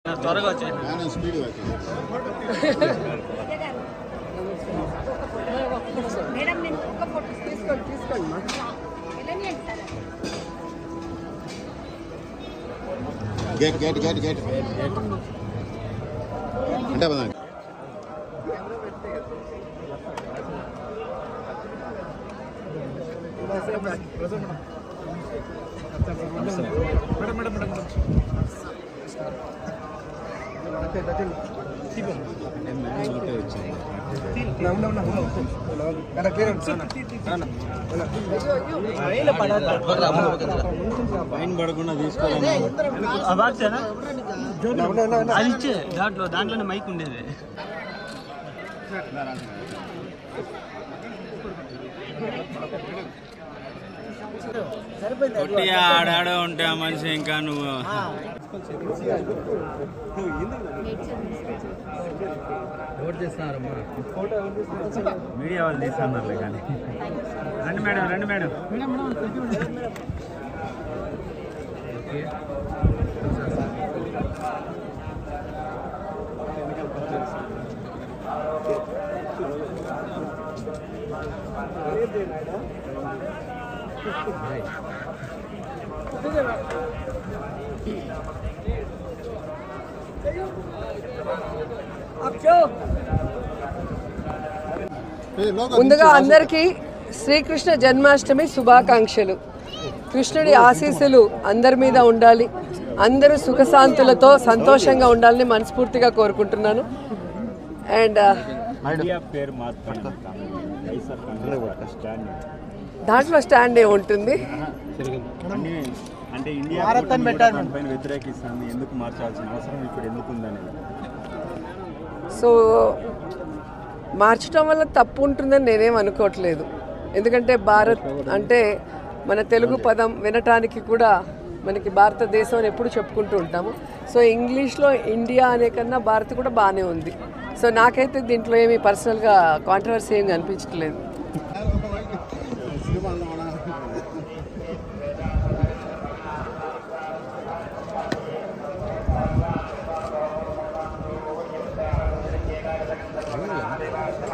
త్వరగా వచ్చేయండి నేను స్పీడ్ వచ్చాను మేడం నేను ఒక ఫోటో తీసుకోండి తీసుకోండి మా వెళ్ళనియండి sir gate gate gate gate అంటే పదండి ఫైన్ పడకుండా తీసుకోవాలి ఆ బాక్సేనా అది ఇచ్చే దాంట్లో దాంట్లోనే మైక్ ఉండేది కొట్టి ఆడాడో ఉంటే ఆ మనిషి ఇంకా నువ్వు మీడియా వాళ్ళు తీస్తున్నారు కానీ రండి మేడం రండి మేడం ముందుగా అందరికీ శ్రీకృష్ణ జన్మాష్టమి శుభాకాంక్షలు కృష్ణుడి ఆశీస్సులు అందరి మీద ఉండాలి అందరూ సుఖశాంతులతో సంతోషంగా ఉండాలని మనస్ఫూర్తిగా కోరుకుంటున్నాను అండ్ ఇండియా పేరు మార్చుకోండి స్టాండ్ దాంట్లో స్టాండ్ ఏ ఉంటుంది అన్ని అంటే ఇండియా కూటమి కూడా దానిపైన వ్యతిరేకిస్తుంది ఎందుకు మార్చాల్సిన అవసరం ఇప్పుడు ఎందుకు ఉందనేది సో మార్చడం వల్ల తప్పు ఉంటుందని నేనేం అనుకోవట్లేదు ఎందుకంటే భారత్ అంటే మన తెలుగు పదం వినటానికి కూడా మనకి భారతదేశం అని ఎప్పుడు చెప్పుకుంటూ ఉంటాము సో ఇంగ్లీష్లో ఇండియా అనే కన్నా భారత్ కూడా బాగానే ఉంది సో నాకైతే దీంట్లో ఏమీ పర్సనల్గా కాంట్రవర్సీ ఏమి అనిపించట్లేదు